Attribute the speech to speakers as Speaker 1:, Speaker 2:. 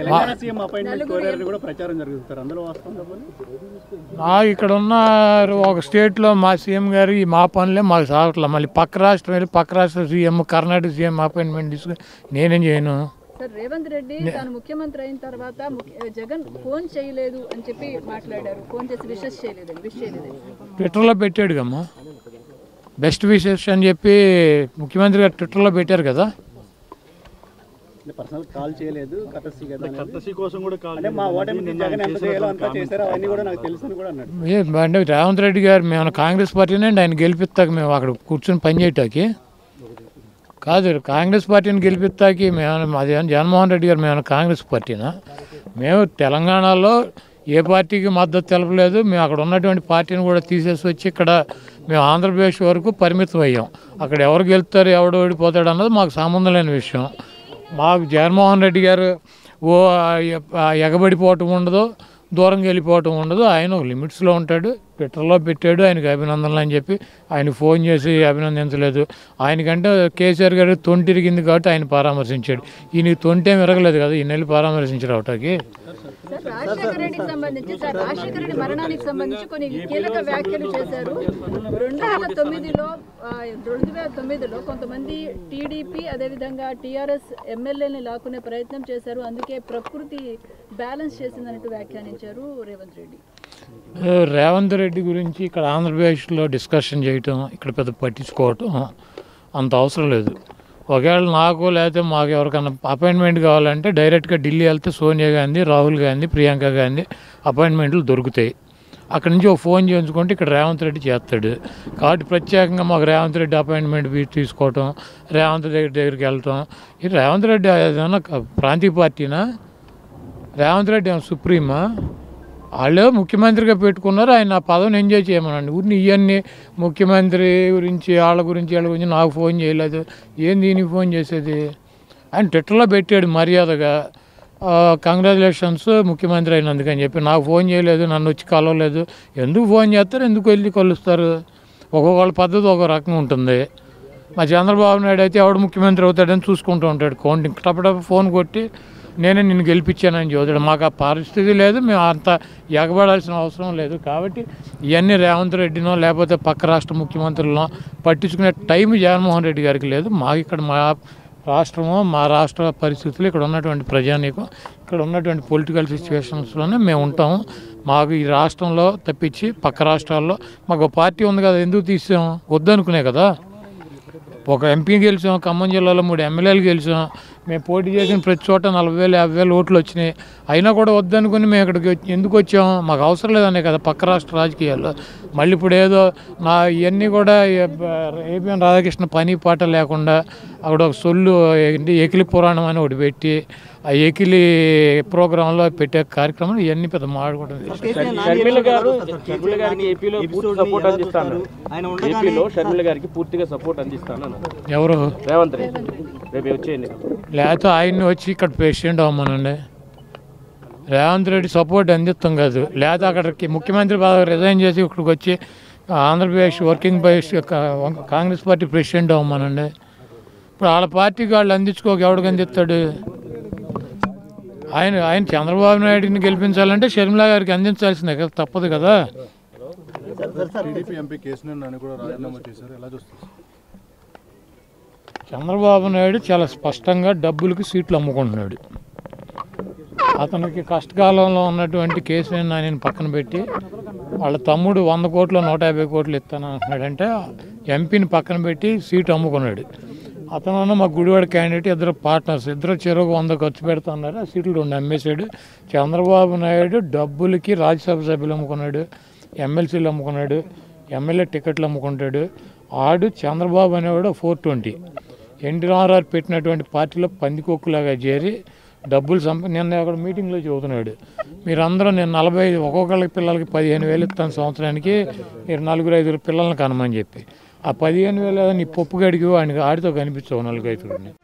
Speaker 1: Telangana CM appointment కోరారని కూడా ప్రచారం జరుగుతారు అందులో వాస్తవం పోనీ?
Speaker 2: నా ఇక్కడ ఉన్న ఒక స్టేట్లో మా సీఎం గారు ఈ మా పనులే మాకు సాగట్లేదు మళ్ళీ పక్క రాష్ట్రం వెళ్ళి పక్క రాష్ట్ర సీఎం కర్ణాటక సీఎం అపాయింట్మెంట్ తీసుకుని నేనేం చేయను
Speaker 3: సార్ రేవంత్ రెడ్డి తాను ముఖ్యమంత్రి అయిన తర్వాత ముఖ్య- జగన్ ఫోన్ చేయలేదు అని చెప్పి మాట్లాడారు ఫోన్ చేసి విషెస్ చేయలేదని విష్ చేయలేదని
Speaker 2: ట్విట్టర్లో పెట్టాడు కమ్మా బెస్ట్ విషెస్ అని చెప్పి ముఖ్యమంత్రి గారు ట్విట్టర్లో పెట్టారు కదా
Speaker 1: అంటే పర్సనల్ కాల్ చేయలేదు కటసి కదా అనేది.
Speaker 4: కర్తసి కోసం కూడా కాల్
Speaker 1: అంటే మా ఓటమి జగన్ ఎంత చేయాలో అంతా చేశారు అవన్నీ కూడా నాకు తెలుసు అని కూడా అన్నాడు
Speaker 2: ఏ అంటే రేవంత్ రెడ్డి గారు మేము కాంగ్రెస్ పార్టీనే ఆయన గెలిపిస్తాక మేము అక్కడ కూర్చొని పని చేయటానికి కాదు కాంగ్రెస్ పార్టీని గెలిపిస్తాకి మేము అది జగన్మోహన్ రెడ్డి గారు మేము కాంగ్రెస్ పార్టీనా మేము తెలంగాణలో ఏ పార్టీకి మద్దతు తెలపలేదు మేము అక్కడ ఉన్నటువంటి పార్టీని కూడా తీసేసి వచ్చి ఇక్కడ మేము ఆంధ్రప్రదేశ్ వరకు పరిమితం అయ్యాం అక్కడ ఎవరు గెలుస్తారు ఎవడు ఓడిపోతాడు అన్నది మాకు సంబంధం లేని విషయం మాకు జగన్మోహన్ రెడ్డి గారు ఓ ఆ ఎగబడిపోవటం ఉండదు దూరంగా వెళ్ళిపోవటం ఉండదు ఆయన ఒక లిమిట్స్లో ఉంటాడు ట్విట్టర్లో పెట్టాడు ఆయనకి అభినందనలు అని చెప్పి ఆయన ఫోన్ చేసి అభినందించలేదు ఆయనకంటే కేసీఆర్ గారు తొంటి తిరిగింది కాబట్టి ఆయన పరామర్శించాడు ఈయనకి తొంటి ఏమి విరగలేదు కదా ఈయన వెళ్ళి పరామర్శించారు అవటాకి
Speaker 3: సార్ రాజశేఖర రెడ్డికి సంబంధించి సార్ రాజశేఖర రెడ్డి మరణానికి సంబంధించి కొన్ని కీలక వ్యాఖ్యలు చేశారు రెండు వేల తొమ్మిదిలో ఆ, రెండు వేల తొమ్మిదిలో కొంతమంది టీడీపీ అదేవిధంగా టీఆర్ఎస్ ఎమ్మెల్యేని లాక్కునే ప్రయత్నం చేశారు అందుకే ప్రకృతి బ్యాలెన్స్ చేసిందన్నట్టు వ్యాఖ్యానించారు రేవంత్ రెడ్డి
Speaker 2: రేవంత్ రెడ్డి గురించి ఇక్కడ ఆంధ్రప్రదేశ్లో డిస్కషన్ చేయటం ఇక్కడ పెద్ద పట్టించుకోవటం అంత అవసరం లేదు ఒకవేళ నాకు లేకపోతే మాకు ఎవరికైనా అపాయింట్మెంట్ కావాలంటే డైరెక్ట్గా ఢిల్లీ వెళ్తే సోనియా గాంధీ రాహుల్ గాంధీ ప్రియాంక గాంధీ అపాయింట్మెంట్లు దొరుకుతాయి అక్కడి నుంచి ఒక ఫోన్ చేయించుకుంటే ఇక్కడ రేవంత్ రెడ్డి చేస్తాడు కాబట్టి ప్రత్యేకంగా మాకు రేవంత్ రెడ్డి అపాయింట్మెంట్ తీ- తీసుకోవటం రేవంత్ రెడ్డి దగ్గరికి వెళ్ళటం ఈ రేవంత్ రెడ్డి ఏదైనా క- ప్రాంతీయ పార్టీనా రేవంత్ రెడ్డి ఏమన్నా సుప్రీమా వాళ్ళు ముఖ్యమంత్రిగా పెట్టుకున్నారు ఆయన ఆ పదవిని ఎంజాయ్ చేయమనండి ఊరిని ఇవన్నీ ముఖ్యమంత్రి గురించి వాళ్ళ గురించి వాళ్ళ గురించి నాకు ఫోన్ చేయలేదు ఏం దీనికి ఫోన్ చేసేది ఆయన ట్విట్టర్లో పెట్టాడు మర్యాదగా కంగ్రాచులేషన్స్ ముఖ్యమంత్రి అయినందుకు అని చెప్పి నాకు ఫోన్ చేయలేదు నన్ను వచ్చి కలవలేదు ఎందుకు ఫోన్ చేస్తారు ఎందుకు వెళ్ళి కలుస్తారు ఒక్కొక్కళ్ళ పద్ధతి ఒక రకంగా ఉంటుంది మా చంద్రబాబు నాయుడు అయితే ఎవడు ముఖ్యమంత్రి అవుతాడని చూసుకుంటూ ఉంటాడు కౌంటింగ్ టపటప ఫోన్ కొట్టి నేనే నిన్ను గెలిపించానని చదువుతాడు మాకు ఆ పరిస్థితి లేదు మేము అంత ఎగబడాల్సిన అవసరం లేదు కాబట్టి ఇవన్నీ రేవంత్ రెడ్డినో లేకపోతే పక్క రాష్ట్ర ముఖ్యమంత్రులనో పట్టించుకునే టైం జగన్మోహన్ రెడ్డి గారికి లేదు మాకు ఇక్కడ మా రాష్ట్రము మా రాష్ట్ర పరిస్థితులు ఇక్కడ ఉన్నటువంటి ప్రజానీకం ఇక్కడ ఉన్నటువంటి పొలిటికల్ సిచ్యువేషన్స్లోనే మేము ఉంటాము మాకు ఈ రాష్ట్రంలో తప్పించి పక్క రాష్ట్రాల్లో మాకు ఒక పార్టీ ఉంది కదా ఎందుకు తీసాం వద్దనుకునే కదా ఒక ఎంపీ గెలిచాం ఖమ్మం జిల్లాలో మూడు ఎమ్మెల్యేలు గెలిచాం మేము పోటీ చేసిన ప్రతి చోట నలభై వేలు యాభై వేలు ఓట్లు వచ్చినాయి అయినా కూడా వద్దనుకుని మేము ఇక్కడికి వచ్చి- ఎందుకు వచ్చాం మాకు అవసరం లేదనే కదా పక్క రాష్ట్ర రాజకీయాల్లో మళ్ళీ ఇప్పుడు ఏదో నా ఇవన్నీ కూడా ఏపీఎన్ రాధాకృష్ణ పని పాట లేకుండా అక్కడ ఒక సొల్లు ఏంటి ఎకిలి పురాణం అని ఒకటి పెట్టి ఆ ఎకిలి ప్రోగ్రాంలో పెట్టే కార్యక్రమం ఇవన్నీ పెద్ద మాట్లాడుకోవడం
Speaker 4: షర్మిల గారు షర్మిల గారికి ఏపీలో పూర్తి సపోర్ట్ అందిస్తాను ఏపీలో షర్మిల గారికి పూర్తిగా సపోర్ట్ అందిస్తాను అన్నారు.
Speaker 2: ఎవరు
Speaker 4: రేవంత్ రెడ్డి రేపు వచ్చే ఎన్నిక
Speaker 2: లేకపోతే ఆయన్ని వచ్చి ఇక్కడ ప్రెసిడెంట్ అవ్వమనండి రేవంత్ రెడ్డి సపోర్ట్ అందిస్తాం కాదు లేదా అక్కడికి ముఖ్యమంత్రి పదవి రిజైన్ చేసి ఇక్కడికి వచ్చి ఆంధ్రప్రదేశ్ వర్కింగ్ బైస్ కాంగ్రెస్ పార్టీ ప్రెసిడెంట్ అవ్వమనండి ఇప్పుడు వాళ్ళ పార్టీకి వాళ్ళు అందించుకోక ఎవడికి అందిస్తాడు ఆయన ఆయన చంద్రబాబు నాయుడిని గెలిపించాలంటే షర్మిలా గారికి అందించాల్సిందే కదా తప్పదు కదా
Speaker 5: టీడీపీ ఎంపీ కేసీఆర్ నాని కూడా రాజీనామా చేశారు ఎలా చూస్తారు
Speaker 2: చంద్రబాబు నాయుడు చాలా స్పష్టంగా డబ్బులకి సీట్లు అమ్ముకుంటున్నాడు అతనికి కష్టకాలంలో ఉన్నటువంటి కేసీఆర్ నానిని పక్కన పెట్టి వాళ్ళ తమ్ముడు వంద కోట్లు నూట యాభై కోట్లు ఇస్తాను అంటున్నాడంటే ఎంపీని పక్కన పెట్టి సీటు అమ్ముకున్నాడు అతను మా గుడివాడ క్యాండిడేట్ ఇద్దరు పార్ట్నర్స్ ఇద్దరు చెరువు వంద ఖర్చు పెడుతున్నారు ఆ సీట్లు రెండు అమ్మేశాడు చంద్రబాబు నాయుడు డబ్బులకి రాజ్యసభ సభ్యులు అమ్ముకున్నాడు ఎమ్మెల్సీలు అమ్ముకున్నాడు ఎమ్మెల్యే టికెట్లు అమ్ముకుంటాడు ఆడు చంద్రబాబు అనేవాడు ఫోర్ ట్వంటీ ఎన్టీ రామారావు పెట్టినటువంటి పార్టీలో పందికొక్కులాగా చేరి డబ్బులు సంప నిన్న అక్కడ మీటింగ్లో చెబుతున్నాడు మీరందరూ నేను నలభై ఐదు ఒక్కొక్కళ్ళకి పిల్లలకి పదిహేను వేలు ఇస్తాను సంవత్సరానికి మీరు నలుగురు ఐదుగురు పిల్లల్ని కనమని చెప్పి ఆ పదిహేను వేలు నీ పప్పు గడికి వాడికి ఆడితో కనిపించవు నలుగురు ఐదుగురిని